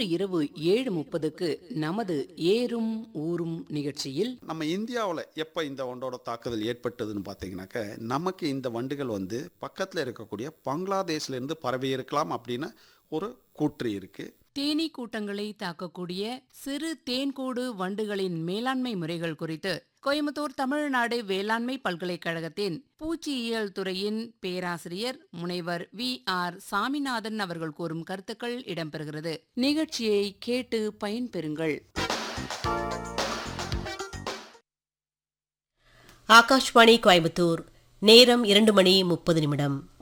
இன்று இரவு ஏழு முப்பதுக்கு நமது ஏறும் ஊரும் நிகழ்ச்சியில் நம்ம இந்தியாவில் எப்போ இந்த வண்டோட தாக்குதல் ஏற்பட்டதுன்னு பார்த்தீங்கன்னாக்க நமக்கு இந்த வண்டுகள் வந்து பக்கத்தில் இருக்கக்கூடிய பங்களாதேஷ்ல இருந்து பரவி இருக்கலாம் அப்படின்னு ஒரு கூற்று இருக்கு தேனீ கூட்டங்களை தாக்கக்கூடிய சிறு தேன்கூடு வண்டுகளின் மேலாண்மை முறைகள் குறித்து கோயம்புத்தூர் தமிழ்நாடு வேளாண்மை பல்கலைக்கழகத்தின் பூச்சியியல் துறையின் பேராசிரியர் முனைவர் வி ஆர் சாமிநாதன் அவர்கள் கூறும் கருத்துக்கள் இடம்பெறுகிறது நிகழ்ச்சியை கேட்டு பயன்பெறுங்கள் ஆகாஷ்வாணி கோயம்புத்தூர் நேரம் இரண்டு மணி முப்பது நிமிடம்